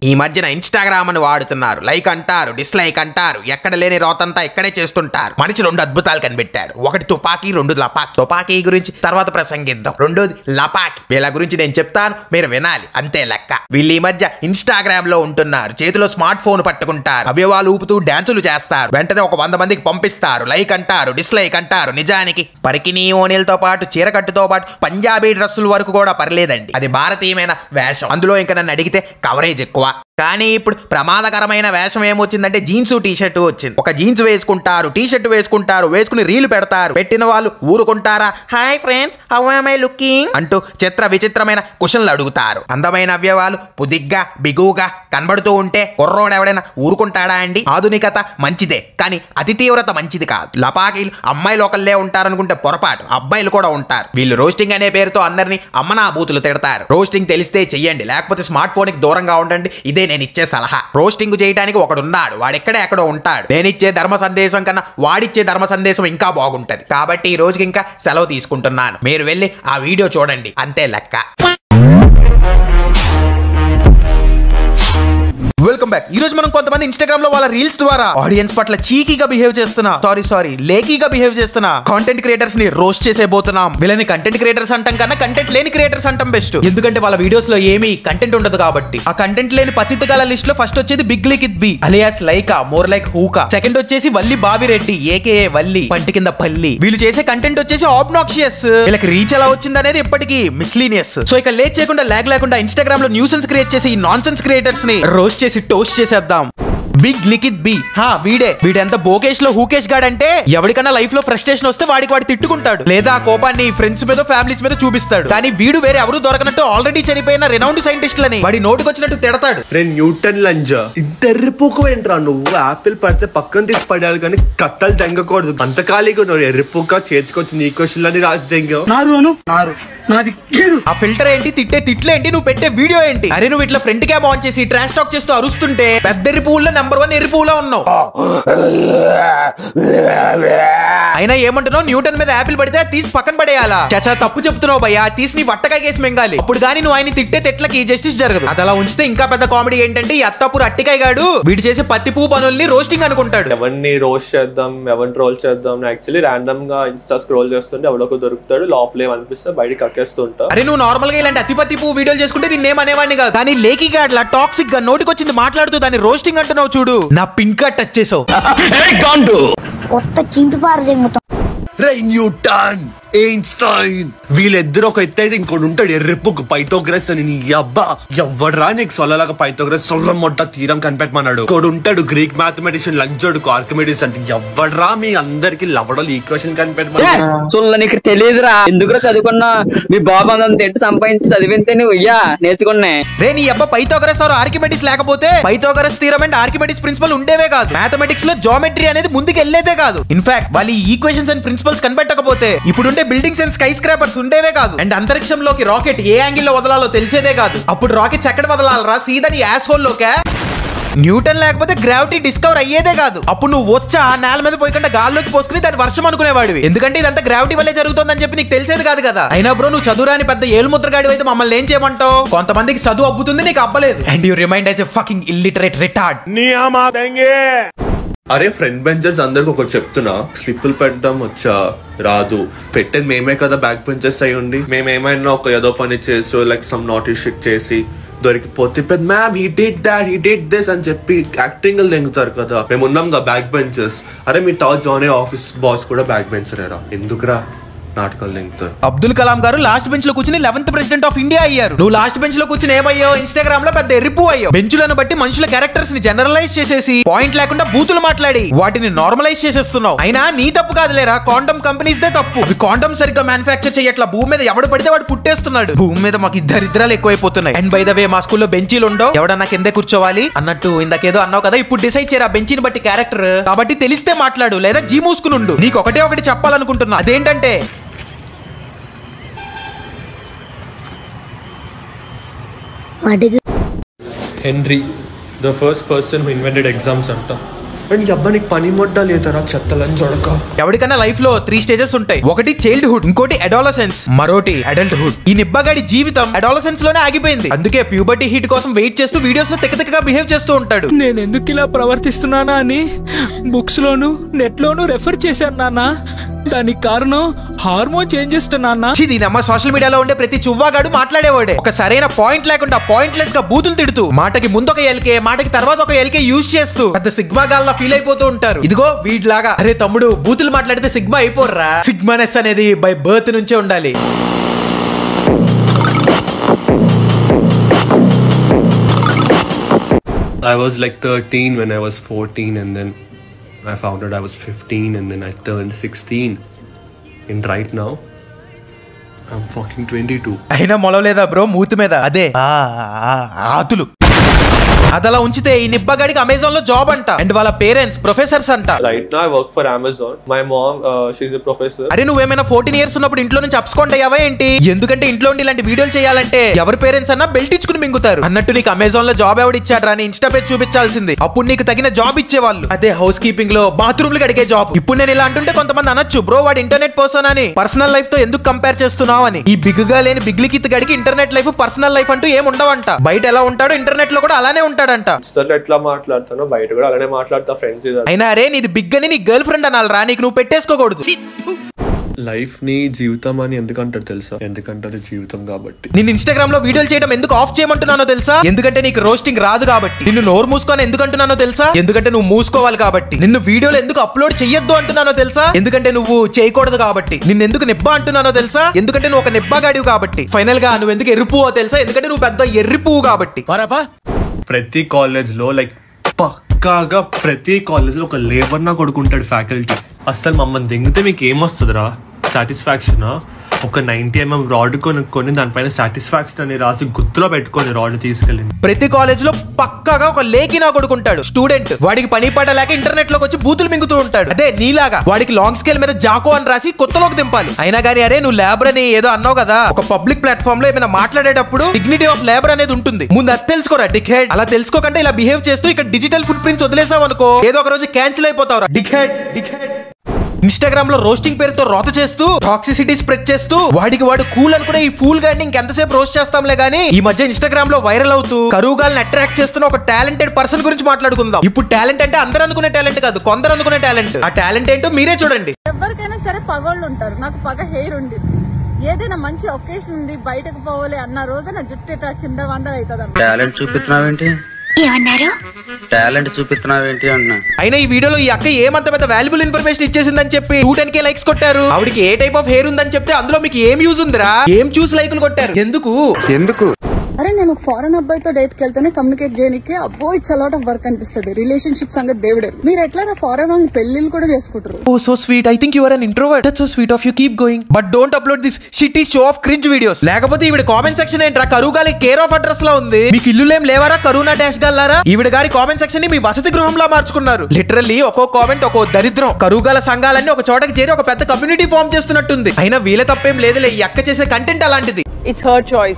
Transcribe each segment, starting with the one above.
ఈ మధ్యన ఇన్స్టాగ్రామ్ అని వాడుతున్నారు లైక్ అంటారు డిస్లైక్ అంటారు ఎక్కడ లేని రోతంతా ఇక్కడే చేస్తుంటారు మనిషి రెండు అద్భుతాలు కనిపెట్టాడు ఒకటి తుపాకీ రెండు లపాక్ తుపాకీ గురించి తర్వాత ప్రసంగిద్దాం రెండోది లపాక్ వీళ్ళ గురించి నేను చెప్తాను మీరు వినాలి అంతే లెక్క వీళ్ళు ఈ మధ్య ఇన్స్టాగ్రామ్ లో ఉంటున్నారు చేతిలో స్మార్ట్ ఫోన్ పట్టుకుంటారు అవయవాలు ఊపుతూ డాన్సులు చేస్తారు వెంటనే ఒక వంద మందికి పంపిస్తారు లైక్ అంటారు డిస్లైక్ అంటారు నిజానికి పరికినీ ఓనీలతో పాటు చీరకట్టుతో పాటు పంజాబీ డ్రెస్సుల వరకు కూడా పర్లేదండి అది భారతీయమైన వేషం అందులో ఇంకా నన్ను అడిగితే కవరేజ్ ఎక్కువ కానీ ఇప్పుడు ప్రమాదకరమైన వేషం ఏమొచ్చిందంటే జీన్స్ టీ షర్ట్ వచ్చింది ఒక జీన్స్ వేసుకుంటారు టీ షర్ట్ వేసుకుంటారు వేసుకుని రీల్ పెడతారు పెట్టిన వాళ్ళు ఊరుకుంటారా hi friends how I looking అంటూ చిత్ర విచిత్రమైన క్వశ్చన్లు అడుగుతారు అందమైన అవ్యవాలు పుదిగ్గా బిగువుగా కనబడుతూ ఉంటే కుర్రోడు ఎవడైనా ఊరుకుంటాడా అండి ఆధునికత మంచిదే కానీ అతి తీవ్రత మంచిది కాదు లపాకీలు అమ్మాయిలు ఒకళ్ళే ఉంటారనుకుంటే పొరపాటు అబ్బాయిలు కూడా ఉంటారు వీళ్ళు రోస్టింగ్ అనే పేరుతో అందరినీ అమ్మనా బూతులు తిడతారు రోస్టింగ్ తెలిస్తే చెయ్యండి లేకపోతే స్మార్ట్ ఫోన్ కి దూరంగా ఉండండి ఇదే నేను ఇచ్చే సలహా రోస్టింగ్ చేయడానికి ఒకడు ఉన్నాడు వాడెక్కడే ఎక్కడో ఉంటాడు నేను ఇచ్చే ధర్మ సందేశం కన్నా వాడిచ్చే ధర్మ సందేశం ఇంకా బాగుంటది కాబట్టి ఈ రోజుకి ఇంకా సెలవు తీసుకుంటున్నాను మీరు వెళ్ళి ఆ వీడియో చూడండి అంతే లెక్క వెల్కమ్ బ్యాక్ ఈ రోజు మనం కొంతమంది ఇన్స్టాగ్రామ్ లో వాళ్ళ రీల్స్ ద్వారా ఆడియన్స్ పట్ల చీకీగా బిహేవ్ చేస్తున్నా సారీ సారీ లేకీగా బిహేవ్ చేస్తున్నా కాంటెంట్ క్రియేటర్స్ ని రోస్ట్ చేసే పోతున్నాం వీళ్ళని కంటెంట్ క్రియేటర్స్ అంటాం కన్నా కంటెంట్ లేని క్రియేటర్స్ అంటాం బెస్ట్ ఎందుకంటే వాళ్ళ వీడియోస్ లో ఏమీ కంటెంట్ ఉండదు కాబట్టి ఆ కంటెంట్ లేని పతిత గల లిస్ట్ లో ఫస్ట్ వచ్చేది big Likith B alias లైకా మోర్ లైక్ హూకా సెకండ్ వచ్చేసి వల్లి బావిరెడ్డి ఏకేఏ వల్లి పంటి కింద పల్లి వీళ్ళు చేసే కంటెంట్ వచ్చేసి ఆబ్నాక్షియస్ వీళ్ళకి రీచ్ ఎలా వచ్చింది అనేది ఇప్పటికీ మిస్లీనియస్ సో ఇక లేట్ చేయకుండా లాగ్ లేకుండా ఇన్స్టాగ్రామ్ లో న్యూసెన్స్ క్రియేట్ చేసి ఈ నాన్ సెన్స్ క్రియేటర్స్ ని రోస్ట్ చేసి టోస్ట్ చేసేద్దాం బిగ్ లికిత్ బి హా వీడే వీడెంత బోకేష్ లో హూకేష్ గాడంటే ఎవరికైనా లైఫ్ లో ఫ్రస్ట్రేషన్ వస్తే వాడికి వాడు తిట్టుకుంటాడు లేదా ఆ కోపాన్ని ఫ్రెండ్స్ మీద ఫ్యామిలీస్ మీద చూపిస్తాడు కానీ వీడు వేరే ఎవరు దొరకనట్టు ఆల్రెడీ చనిపోయిన రెనౌండ్ సైంటిస్టులని వాడి నోటికొచ్చినట్టు తిడతాడు రే న్యూటన్ లంజ ఇంత ఎర్రిపోకు ఏంట్రా నువ్వు ఆపిల్ పడితే పక్కన తీసి పడాలి కానీ కత్తలు తెంగకూడదు అంత ఖాళీగా ఉన్నావు ఎర్రిపోక చేతికొచ్చి నీ క్వశ్చన్ అని రాసి తెంగావు నారు అను నారు నాది కీరు ఆ ఫిల్టర్ ఏంటి తిట్టే తిట్లేంటి నువ్వు పెట్టే వీడియో ఏంటి అరే నువ్వు ఇట్లా ఫ్రంట్ క్యామ్ ఆన్ చేసి ట్రాష్ టాక్ చేస్తూ అరుస్తుంటే పెద్ద ఎర్రి పువ్వుల్లో నెంబర్ వన్ ఎర్రి పువ్వులో ఉన్నావు అయినా ఏమంటున్నావు న్యూటన్ మీద యాపిల్ పడితే అది తీసి పక్కన పడేయాలా చచా తప్పు చెప్తున్నావు భయ్యా తీసి నీ వట్టగా కేసి మింగాలి అప్పుడు కానీ నువ్వు ఆయన తిట్టే తిట్లకి జస్టిస్ జరగదు అది అలా ఉంచితే ఇంకా పెద్ద కామెడీ ఏంటంటే ఈ అత్తాపూర్ అట్టికాయ గాడు వీడు చేసే పత్తి పువ్వు పనుల్ని రోస్టింగ్ అనుకుంటాడు ఎవరిని రోస్ట్ చేద్దాం ఎవరిని ట్రోల్ చేద్దాం యాక్చువల్లీ ర్యాండమ్ గా ఇన్స్టా స్క్రోల్ చేస్తుంటే ఎవడొక దొరుకుతాడు లోపల ఏమనిపిస్తే బయటకి కక్కేస్తూ ఉంటా అరే నువ్వు నార్మల్ గా ఇలాంటి అతి పత్తి పువ్వు వీడియోలు చేసుకుంటే దీన్ని ఏమనేవాడిని కాదు కానీ లేకిగా అట్లా టాక్సిక్ గా నోటికొచ్చింది మాట్లాడుతూ దాన్ని రోస్టింగ్ అంటున్నావు చూడు నా పింక్ కట్ టచ్ చేసావు కొత్త చింపి పారదేముతాం రే న్యూటన్ ఎయిన్స్టైన్ వీళ్ళిద్దరు ఒక ఎత్తు అయితే ఇంకోటి ఉంటాడు ఎర్రిపోకు పైతోగ్రెస్ అని నీ అబ్బా ఎవ్వడరా నీకు సొల్లలాగా పైతోగ్రెస్ సొల్ల మొట్ట తీరం కనిపెట్టమన్నాడు ఇంకోడు ఉంటాడు గ్రీక్ మ్యాథమెటిషియన్ లంచోడు ఆర్కిమెడిస్ అంటే ఎవ్వడరా మీ అందరికి లవడలు ఈక్వేషన్ కనిపెట్టమన్నాడు చూడ నీకు తెలియదురా ఎందుకురా చదువుకున్నా మీ బాబు అంత తింటే సంపాదించి చదివితే నువ్వు ఇయ్యా నేర్చుకున్నా రే నీ అబ్బా పైథాగరస్ ఆర్ ఆర్కిమెటిక్స్ లేకపోతే Pythagoras theorem and Archimedes principle ఉండేవే కాదు మ్యాథమెటిక్స్ లో జామెట్రీ అనేది ముందుకు వెళ్ళేదే కాదు ఇన్ఫాక్ట్ వాళ్ళు ఈ ఈక్వేషన్స్ అండ్ ప్రిన్సిపల్స్ కనిపెట్టకపోతే ఇప్పుడుండే బిల్డింగ్స్ అండ్ స్కై స్క్రాపర్స్ ఉండేవే కాదు అండ్ అంతరిక్షంలోకి రాకెట్ ఏ యాంగిల్ లో వదలాలో తెలిసేదే కాదు అప్పుడు రాకెట్స్ ఎక్కడ వదలాలరా సీదని యాస్ హోల్ లోకే న్యూటన్ లేకపోతే గ్రావిటీ డిస్కవర్ అయ్యేదే కాదు అప్పుడు నువ్వు వచ్చా నేల మీద పోయికుండా గాల్లోకి పోసుకుని దాని వర్షం అనుకునేవాడివి ఎందుకంటే ఇదంతా గ్రావిటీ వల్లే జరుగుతుందని చెప్పి నీకు తెలిసేది కాదు కదా అయినా బ్రో నువ్వు చదువురాని పెద్ద ఏలుముద్రగాడి అయితే మమ్మల్ని ఏం చేయమంటావు కొంతమందికి చదువు అబ్బుతుంది నీకు అబ్బలేదు and you remind as a fucking illiterate retard అరే ఫ్రెండ్ బెంచర్స్ అందరికి ఒకటి చెప్తున్నా స్లిప్పులు పెట్టడం వచ్చా రాదు పెట్టేది మేమే కదా బ్యాక్ బెంచర్స్ అయి ఉండి మేమేమైనా ఒక ఏదో పని చేసి లైక్ సమ్ నాట్ షిట్ చేసి దొరికిపోతే పెద్ద ma'am he did that he did this అని చెప్పి యాక్టింగ్ దెంగుతారు కదా మేము ఉన్నాం కదా బ్యాక్ బెంచర్స్ అరే మీ టాప్ జానే ఆఫీస్ బాస్ కూడా బ్యాక్ బెంచరేరా ఎందుకురా నాటకాలు దెంగుతారు అబ్దుల్ కలాం గారు లాస్ట్ బెంచ్ లో కూర్చుని లెవెన్త్ ప్రెసిడెంట్ ఆఫ్ ఇండియా అయ్యారు నువ్వు లాస్ట్ బెంచ్ లో కూర్చుని ఏమయ్యో ఇన్స్టాగ్రామ్ లో పెద్ద ఎర్రిపు అయ్యో బెంచులను బట్టి మనుషుల క్యారెక్టర్స్ ని జనరలైజ్ చేసేసి పాయింట్ లేకుండా బూతులు మాట్లాడి వాటిని నార్మలైజ్ చేసేస్తున్నావు అయినా నీ తప్పు కాదులేరా కాండమ్ కంపెనీస్ దే తప్పు అవి కాండమ్ సరిగ్గా మ్యానుఫాక్చర్ చేయట్లా భూమి మీద ఎవడు పడితే వాడు పుట్టేస్తున్నాడు భూమి మీద మాకు ఇద్దరిద్దరాలు ఎక్కువైపోతున్నాయి అండ్ బై ద వే మా స్కూల్లో బెంచీలు ఉండవు ఎవడన్నా కిందే కూర్చోవాలి అన్నట్టు ఇందాకేదో అన్నావు కదా ఇప్పుడు డిసైడ్ చేయరా బెంచీని బట్టి క్యారెక్టర్ కాబట్టి తెలిస్తే మాట్లాడు లేదా జీ మూసుకుని ఉండు నీకు ఒకటే ఒకటి చెప్పాలనుకుంటున్నా అదేంటంటే వాటికి Henry the first person who invented exams అంట అండ్ ఈ అబ్బా నీకు పని మొడ్డా లేదరా చెత్తలని చూడక ఎవరికైనా లైఫ్ లో త్రీ స్టేజెస్ ఉంటాయి ఒకటి చైల్డ్హుడ్ ఇంకోటి అడాలసెన్స్ మరోటి అడల్ట్హుడ్ ఈ నిబ్బగాడి జీవితం అడాలసెన్స్ లోనే ఆగిపోయింది అందుకే ప్యూబర్టీ హిట్ కోసం వెయిట్ చేస్తూ వీడియోస్ లో తిక్కతిక్కగా బిహేవ్ చేస్తూ ఉంటాడు నేను ఎందుకు ఇలా ప్రవర్తిస్తున్నానా అని బుక్స్ లోను నెట్ లోను రెఫర్ చేశాను నాన్న దానికి కారణం హార్మోన్ చేంజెస్ నాన్న ఛీ, దీని అమ్మ సోషల్ మీడియాలో ఉండే ప్రతి చువ్వాగాడు మాట్లాడేవాడే ఒక సరైన పాయింట్ లేకుండా పాయింట్లెస్ గా బూతులు తిడుతూ మాటకి ముందు ఒక ఎల్కే మాటకి తర్వాత ఒక ఎల్కే యూజ్ చేస్తూ పెద్ద సిగ్మా గాల్లా ఫీల్ అయిపోతూ ఉంటారు ఇదిగో వీటిలాగా అరే తమ్ముడు బూతులు మాట్లాడితే సిగ్మా అయిపోర్రా సిగ్మానెస్ అనేది బై బర్త్ నుంచే ఉండాలి I was like 13 when I was 14, and then I found out I was 15, and then I turned 16. And right now, I'm fucking 22. అయినా మొలవలేదా బ్రో మూతి మీద అదే ఆ, ఆ, ఆతులు అదలా ఉంచితే ఈ నిబ్బగాడికి అమెజాన్ లో జాబ్ అంట అండ్ వాళ్ళ పేరెంట్స్ ప్రొఫెసర్స్ అంట Right now, I work for Amazon. My mom, uh, she's a professor. అరే నువ్వేమైనా ఫోర్టీన్ ఇయర్స్ ఉన్నప్పుడు ఇంట్లో నుంచి అప్స్కోండి అయ్యావా ఏంటి ఎందుకంటే ఇంట్లో ఉండి ఇలాంటి వీడియోలు చేయాలంటే ఎవరి పేరెంట్స్ అన్నా బెల్ట్ ఇచ్చుకుని మింగుతారు అన్నట్టు నీకు అమెజాన్ లో జాబ్ ఎవడు ఇచ్చాడు అని ఇన్స్టా పేజ్ చూపించాల్సింది అప్పుడు నీకు తగిన జాబ్ ఇచ్చేవాళ్ళు అదే హౌస్ కీపింగ్ లో బాత్రూమ్ లు అడిగే జాబ్ ఇప్పుడు నేను ఇలా అంటుంటే కొంతమంది అనొచ్చు బ్రో వాడు ఇంటర్నెట్ పర్సన్ అని పర్సనల్ లైఫ్ తో ఎందుకు కంపేర్ చేస్తున్నావు అని ఈ బిగ్ గా లేని బిగ్లికిత్ గడికి ఇంటర్నెట్ లైఫ్ పర్సనల్ లైఫ్ అంటూ ఏం ఉండవంట బయట ఎలా ఉంటాడో ఇంటర్నెట్ లో కూడా అలానే ఉంటాడంట ఇన్స్టాలో ఎట్లా మాట్లాడతానో బయట కూడా అలానే మాట్లాడతా ఫ్రెండ్స్ ఇది అయినా అరే నీది బిగ్ అని నీ గర్ల్ ఫ్రెండ్ అనాలరా నీకు నువ్వు పెట్టేసుకోకూడదు లైఫ్ ని జీవితం అని ఎందుకంటారు తెలుసా ఎందుకంటే అది జీవితం కాబట్టి నిన్ను ఇన్స్టాగ్రామ్ లో వీడియోలు చేయడం ఎందుకు ఆఫ్ చేయమంటున్నానో తెలుసా ఎందుకంటే నీకు రోస్టింగ్ రాదు కాబట్టి నిన్ను నోరు మూసుకొని ఎందుకు అంటున్నానో తెలుసా ఎందుకంటే నువ్వు మూసుకోవాలి కాబట్టి నిన్ను వీడియోలు ఎందుకు అప్లోడ్ చెయ్యొద్దు అంటున్నానో తెలుసా ఎందుకంటే నువ్వు చేయకూడదు కాబట్టి నిన్ను ఎందుకు నిబ్బా అంటున్నానో తెలుసా ఎందుకంటే నువ్వు ఒక నిబ్బాగాడివి కాబట్టి ఫైనల్ గా నువ్వు ఎందుకు ఎర్రిపువో తెలుసా ఎందుకంటే నువ్వు పెద్ద ఎర్రి పువ్వు కాబట్టి ప్రతి కాలేజ్ లో లైక్ పక్కాగా ప్రతి కాలేజ్ లో ఒక లేబర్ నా కొడుకుంటాడు ఫ్యాకల్టీ అస్సలు మమ్మల్ని దింగితే మీకు ఏమొస్తుందిరా సాటిస్ఫాక్షన్ ఒక నైన్టీ ఎంఎం రాడ్ కొనుక్కొని దానిపైన సాటిస్ఫాక్షన్ అని రాసి గుర్తులో పెట్టుకొని రాడ్ తీసుకెళ్ళి ప్రతి కాలేజ్ లో పక్కాగా ఒక లేకి నా కొడుకుంటాడు స్టూడెంట్ వాడికి పని పాట లేక ఇంటర్నెట్ లోకి వచ్చి బూతులు మింగుతూ ఉంటాడు అదే నీలాగా వాడికి లాంగ్ స్కేల్ మీద జాకో అని రాసి కొత్తలోకి దింపాలి అయినా కానీ అరే నువ్వు లేబర్ అని ఏదో అన్నావు కదా ఒక పబ్లిక్ ప్లాట్ఫామ్ లో ఏమైనా మాట్లాడేటప్పుడు డిగ్నిటీ ఆఫ్ లేబర్ అనేది ఉంటుంది ముందు అది తెలుసుకోరా డిక్ హెడ్ అలా తెలుసుకోకుండా ఇలా బిహేవ్ చేస్తూ ఇక్కడ డిజిటల్ ఫుట్ ప్రింట్స్ వదిలేసావు అనుకో ఏదో ఒక రోజు క్యాన్సిల్ అయిపోతావు dickhead dickhead Instagram లో రోస్టింగ్ పేరుతో రోత చేస్తూ టాక్సిసిటీ స్ప్రెడ్ చేస్తూ వాడికి వాడు కూల్ అనుకునే ఈ ఫూల్ గాడిని ఇంకెంతసేపు రోస్ట్ చేస్తాంలే గానీ ఈ మధ్య ఇన్స్టాగ్రామ్ లో వైరల్ అవుతూ కరువుగాల్ని అట్రాక్ట్ చేస్తున్న ఒక టాలెంటెడ్ పర్సన్ గురించి మాట్లాడుకుందాం ఇప్పుడు టాలెంట్ అంటే అందరూ అనుకునే టాలెంట్ కాదు కొందరు అనుకునే టాలెంట్ ఆ టాలెంట్ ఏంటో మీరే చూడండి ఎవరికైనా సరే పగోళ్ళు ఉంటారు నాకు పగ హెయిర్ ఉండింది ఏదైనా మంచి ఒకేషన్ ఉంది బయటకు పోవాలి అన్న రోజు నా జుట్టు ఇట్లా చింద వంద అవుతుంది టాలెంట్ చూపిస్తున్నావేంటి ఏమన్నారు టాలెంట్ చూపిస్తున్నావేంటి అన్నా అయినా ఈ వీడియోలో ఈ అక్క ఏమంత పెద్ద వాల్యుబుల్ ఇన్ఫర్మేషన్ ఇచ్చేసిందని చెప్పి టూ టెన్ కే లైక్స్ కొట్టారు ఆవిడకి ఏ టైప్ ఆఫ్ హెయిర్ ఉందని చెప్తే అందులో మీకు ఏం యూజ్ ఉందిరా ఏం చూసి లైకులు కొట్టారు ఎందుకు అరే నేను ఫారెన్ అబ్బాయితో డేట్ కి వెళ్తేనే కమ్యూనికేట్ చేయడానికి అబ్బో ఇట్స్ అలాట్ ఆఫ్ వర్క్ అనిపిస్తుంది రిలేషన్షిప్ సంగతి దేవుడే మీరు ఎట్లా ఫారెన్ వాళ్ళని పెళ్లిళ్ళు కూడా చేసుకుంటారు oh so sweet I think your an introvert that's so sweet of you keep going but don't upload this shit ఈ షో ఆఫ్ క్రింజ్ వీడియోస్ లేకపోతే ఈవిడ కామెంట్ సెక్షన్ ఏంట్రా కరువుగాలి కేర్ ఆఫ్ అడ్రస్ లా ఉంది మీకు ఇల్లులేం లేవారా కరోనా డాష్ గల్లారా ఈవిడ గారి కామెంట్ సెక్షన్ ని మీ వసతి గృహంలా మార్చుకున్నారు లిటరల్లీ ఒక్కో కామెంట్ ఒక్కో దరిద్రం కరువుగాల సంఘాలన్నీ ఒక చోటకి చేరి ఒక పెద్ద కమ్యూనిటీ ఫామ్ చేస్తున్నట్టుంది అయినా వీళ్ళ తప్పేం లేదులే ఈ అక్క చేసే కంటెంట్ అలాంటిది ఇట్స్ హర్ చాయిస్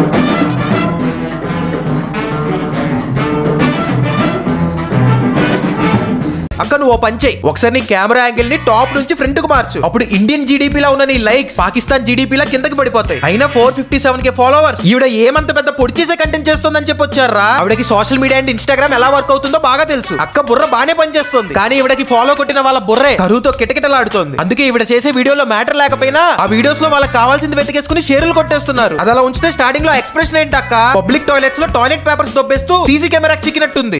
అక్క నువ్వు ఓ పని చేయి ఒకసారి నీ కెమెరా యాంగిల్ ని టాప్ నుంచి ఫ్రంట్ కు మార్చు అప్పుడు ఇండియన్ జీడిపి లా ఉన్న నీ లైక్స్ పాకిస్తాన్ జీడిపి లా కిందకి పడిపోతాయి అయినా four fifty seven K followers ఈవిడ ఏమంత పెద్ద పొడి చేసే కంటెంట్ చేస్తుందని చెప్పొచ్చారా ఆవిడకి సోషల్ మీడియా అండ్ ఇన్స్టాగ్రామ్ ఎలా వర్క్ అవుతుందో బాగా తెలుసు అక్క బుర్ర బానే పనిచేస్తుంది కానీ ఈవిడకి ఫాలో కొట్టిన వాళ్ళ బుర్రే కరువుతో కిటకిటలాడుతోంది అందుకే ఈవిడ చేసే వీడియోలో మ్యాటర్ లేకపోయినా ఆ వీడియోస్ లో వాళ్ళకి కావాల్సింది వెతికేసుకుని షేర్లు కొట్టేస్తున్నారు అది అలా ఉంచితే స్టార్టింగ్ లో ఎక్స్ప్రెషన్ ఏంటి అక్క పబ్లిక్ టాయిలెట్స్ లో టాయిలెట్ పేపర్స్ దొబ్బేస్తూ సీసీ కెమెరా చిక్కినట్టుంది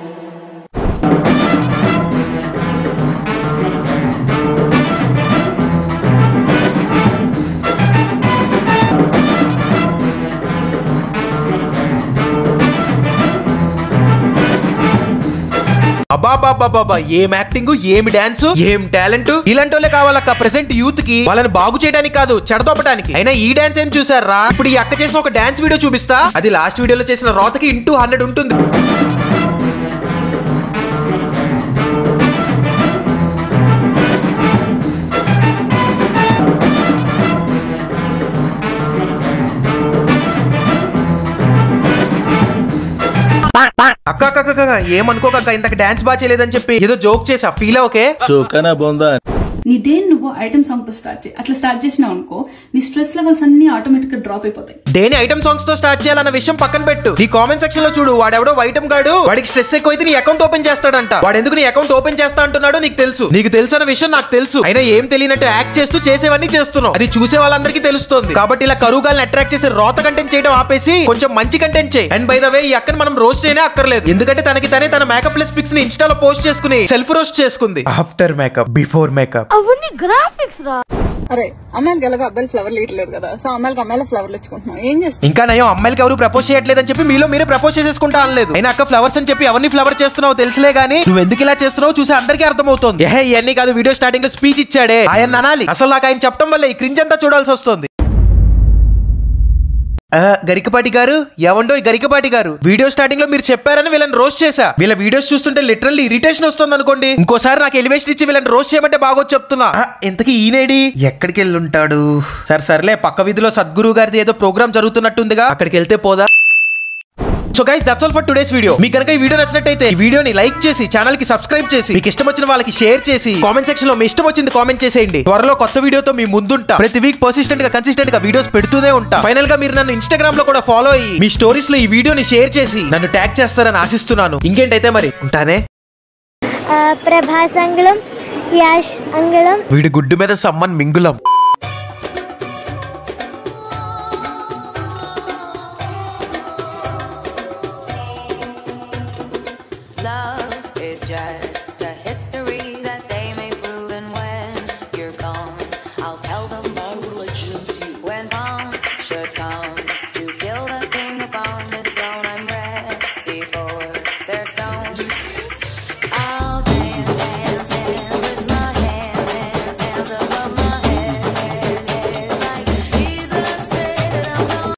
అబ్బాబాబాబా ఏం యాక్టింగ్ ఏమి డాన్స్ ఏం టాలెంట్ ఇలాంటి వాళ్ళే కావాలక్క ప్రెసెంట్ యూత్ కి వాళ్ళని బాగు చేయడానికి కాదు చెడదొప్పడానికి అయినా ఈ డాన్స్ ఏం చూసారా ఇప్పుడు ఈ అక్క చేసిన ఒక డాన్స్ వీడియో చూపిస్తా అది లాస్ట్ వీడియోలో చేసిన రోతకి ఇంటూ హండ్రెడ్ ఉంటుంది అక్క అక్క అక్క, అక్క, ఏమనుకోక ఇంతకు డాన్స్ బాగా చేయలేదని చెప్పి ఏదో జోక్ చేసా ఫీల్ ఓకే నీ డే నువ్వు ఐటమ్ సాంగ్ తో స్టార్ట్ చేయి అట్లా స్టార్ట్ చేసినావు అనుకో నీ స్ట్రెస్ లెవెల్స్ అన్ని ఆటోమేటిక్ గా డ్రాప్ అయిపోతాయి దేని ఐటమ్ సాంగ్స్ తో స్టార్ట్ చేయాలన్న విషయం పక్కన పెట్టు నీ కామెంట్ సెక్షన్ లో చూడు వాడెవడో వైటమ్ గాడు వాడికి స్ట్రెస్ ఎక్కువైతే నీ అకౌంట్ ఓపెన్ చేస్తాడంట వాడు ఎందుకు నీ అకౌంట్ ఓపెన్ చేస్తా అంటున్నాడో నీకు తెలుసు నీకు తెలుసు అన్న విషయం నాకు తెలుసు అయినా ఏం తెలియనట్టు యాక్ట్ చేస్తూ చేసేవన్నీ చేస్తున్నావు అది చూసే వాళ్ళందరికీ తెలుస్తుంది కాబట్టి ఇలా కరువుగాల్ని అట్రాక్ట్ చేసే రోత కంటెంట్ చేయడం ఆపేసి కొంచెం మంచి కంటెంట్ చేయి అండ్ బై ద వే ఈ అక్కని మనం రోస్ట్ చేయనే అక్కర్లేదు ఎందుకంటే తనకి తనే తన మేకప్ లెస్ పిక్స్ ని ఇన్స్టాలో పోస్ట్ చేసుకుని సెల్ఫ్ రోస్ట్ చేసుకుంది ఆఫ్టర్ మేకప్ బిఫోర్ మేకప్ అవన్నీ గ్రాఫిక్స్ రా అరే అమ్మాయిలకి ఎలాగో అబ్బాయిలు ఫ్లవర్ ఇట్లేదు కదా సో అమ్మాయిలకి అమ్మాయిల ఫ్లవర్లు ఇచ్చుకుంటున్నాం ఏం చేస్తాం ఇంకా నయం అమ్మాయిలకి ఎవరు ప్రపోజ్ చేయట్లేదని చెప్పి మీలో మీరే ప్రపోజ్ చేసేసుకుంటా అనలేదు అయినా అక్క ఫ్లవర్స్ అని చెప్పి ఎవరిని ఫ్లవర్ చేస్తున్నావు తెలుసులే గానీ నువ్వు ఎందుకు ఇలా చేస్తున్నావు చూసి అందరికీ అర్థమవుతుంది ఏహే ఇవన్నీ కాదు వీడియో స్టార్టింగ్ లో స్పీచ్ ఇచ్చాడే ఆయన అనాలి అసలు నాకు ఆయన చెప్పడం వల్ల ఈ క్రింజ్ అంతా చూడాల్సి వస్తుంది ఆ, గరికపాటి గారు ఎవండో ఈ గరికపాటి గారు వీడియో స్టార్టింగ్ లో మీరు చెప్పారని వీళ్ళని రోస్ట్ చేశా వీళ్ళ వీడియోస్ చూస్తుంటే లిటరల్లీ ఇరిటేషన్ వస్తుంది అనుకోండి ఇంకోసారి నాకు ఎలివేషన్ ఇచ్చి వీళ్ళని రోస్ట్ చేయమంటే బాగోచ్చు చెప్తున్నా ఆ, ఇంతకీ ఈనేడి ఎక్కడికి వెళ్ళి ఉంటాడు సరే సర్లే పక్క వీధిలో సద్గురు గారిది ఏదో ప్రోగ్రామ్ జరుగుతున్నట్టుందిగా అక్కడికి వెళ్తే పోదా so guys that's all for today's video మీకు కనుక ఈ వీడియో నచ్చినట్టయితే ఈ వీడియోని లైక్ చేసి ఛానల్ కి సబ్స్క్రైబ్ చేసి మీకు ఇష్టం వచ్చిన వాళ్ళకి షేర్ చేసి కామెంట్ సెక్షన్ లో మీ ఇష్టం వచ్చింది కామెంట్ చేసేయండి త్వరలో కొత్త వీడియోతో మీ ముందుంటా ప్రతి వీక్ పర్సిస్టెంట్ గా కన్సిస్టెంట్ గా వీడియోస్ పెడుతూనే ఉంటా ఫైనల్ గా మీరు నన్ను ఇన్స్టాగ్రామ్ లో కూడా ఫాలో అయ్యి మీ స్టోరీస్ లో ఈ వీడియోని షేర్ చేసి నన్ను ట్యాగ్ చేస్తారని ఆశిస్తున్నాను ఇంకేంటైతే మరి ఉంటానే ప్రభాస్ అంగుళం యాష్ అంగుళం వీడి గుడ్డు మీద సమ్మన్ మింగులం